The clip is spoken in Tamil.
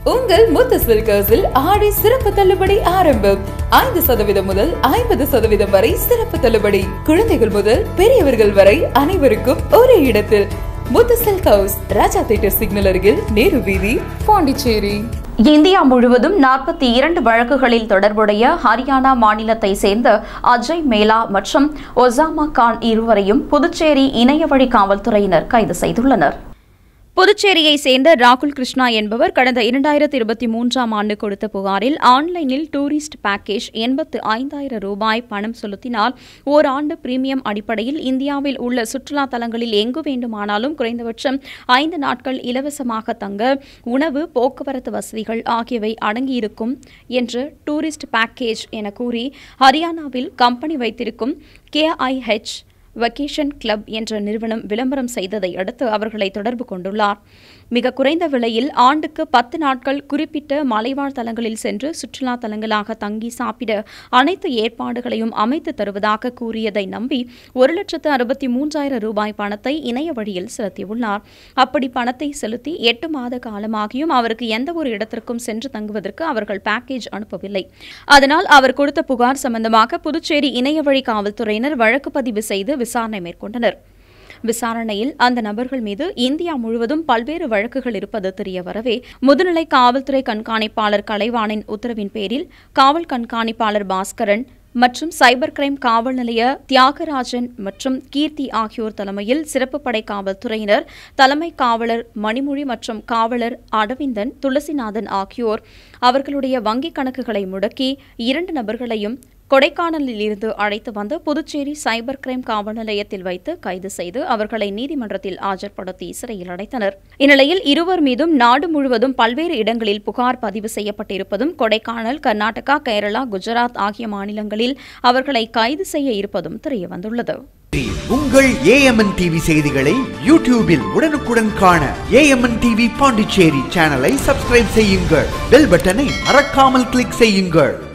உங்கள் முத்து சில்கர்ஸில் ஆடி சிறப்பு தள்ளுபடி ஆரம்பம் ஐந்து சதவீதம் முதல் ஐம்பது சதவீதம் வரை சிறப்பு தள்ளுபடி குழந்தைகள் முதல் பெரியவர்கள் வரை அனைவருக்கும் ஒரே இடத்தில் Muthu silk house Raja theatre signal அருகில் நேரு வீதி பாண்டிச்சேரி இந்தியா முழுவதும் நாற்பத்தி இரண்டு வழக்குகளில் தொடர்புடைய ஹரியானா மாநிலத்தை சேர்ந்த அஜய் மேலா மற்றும் ஒசாமா கான் இருவரையும் புதுச்சேரி இணையவழி காவல்துறையினர் கைது செய்துள்ளனர் புதுச்சேரியை சேர்ந்த ராகுல் கிருஷ்ணா என்பவர் கடந்த இரண்டாயிரத்தி இருபத்தி மூன்றாம் ஆண்டு கொடுத்த புகாரில் ஆன்லைனில் டூரிஸ்ட் பேக்கேஜ் எண்பத்து ஐந்தாயிரம் ரூபாய் பணம் செலுத்தினால் ஓராண்டு பிரீமியம் அடிப்படையில் இந்தியாவில் உள்ள சுற்றுலா தலங்களில் எங்கு வேண்டுமானாலும் குறைந்தபட்சம் ஐந்து நாட்கள் இலவசமாக தங்க உணவு போக்குவரத்து வசதிகள் ஆகியவை அடங்கியிருக்கும் என்று டூரிஸ்ட் பேக்கேஜ் என கூறி ஹரியானாவில் கம்பெனி வைத்திருக்கும் கேஐஹெச் வெக்கேஷன் கிளப் என்ற நிறுவனம் விளம்பரம் செய்ததை அடுத்து அவர்களை தொடர்பு கொண்டுள்ளார் மிக குறைந்த விலையில் ஆண்டுக்கு பத்து நாட்கள் குறிப்பிட்ட மலைவாழ் தலங்களில் சென்று சுற்றுலா தலங்களாக தங்கி சாப்பிட அனைத்து ஏற்பாடுகளையும் அமைத்து தருவதாக கூறியதை நம்பி ஒரு லட்சத்து அறுபத்தி மூன்றாயிரம் ரூபாய் பணத்தை இணைய வழியில் செலுத்தியுள்ளார் அப்படி பணத்தை செலுத்தி எட்டு மாத காலமாகியும் அவருக்கு எந்த ஒரு இடத்திற்கும் சென்று தங்குவதற்கு அவர்கள் பேக்கேஜ் அனுப்பவில்லை அதனால் அவர் கொடுத்த புகார் சம்பந்தமாக புதுச்சேரி இணையவழி காவல்துறையினர் வழக்கு பதிவு செய்து விசாரணை மேற்கொண்டனர் விசாரணையில் அந்த நபர்கள் மீது இந்தியா முழுவதும் பல்வேறு வழக்குகள் இருப்பது தெரிய வரவே முதுநிலை காவல்துறை கண்காணிப்பாளர் கலைவாணின் உத்தரவின் பேரில் காவல் கண்காணிப்பாளர் பாஸ்கரன் மற்றும் சைபர் கிரைம் காவல் நிலைய தியாகராஜன் மற்றும் கீர்த்தி ஆகியோர் தலைமையில் சிறப்பு படை காவல்துறையினர் தலைமை காவலர் மணிமொழி மற்றும் காவலர் அரவிந்தன் துளசிநாதன் ஆகியோர் அவர்களுடைய வங்கிக் கணக்குகளை முடக்கி இரண்டு நபர்களையும் கொடைக்கானலில் இருந்து அழைத்து வந்து புதுச்சேரி சைபர் கிரைம் காவல் நிலையத்தில் வைத்து கைது செய்து அவர்களை நீதிமன்றத்தில் ஆஜர்படுத்தி சிறையில் அடைத்தனர் இந்நிலையில் இருவர் மீதும் நாடு முழுவதும் பல்வேறு இடங்களில் புகார் பதிவு செய்யப்பட்டிருப்பதும் கொடைக்கானல் கர்நாடகா கேரளா குஜராத் ஆகிய மாநிலங்களில் அவர்களை கைது செய்ய இருப்பதும் தெரியவந்துள்ளது உங்கள் ஏஎம்என் டிவி செய்திகளை யூடியூபில் உடனுக்குடன் காண ஏஎம்என் டிவி பாண்டிச்சேரி சேனலை சப்ஸ்கிரைப் செய்யுங்கள் பெல் பட்டனை மறக்காமல் கிளிக் செய்யுங்கள்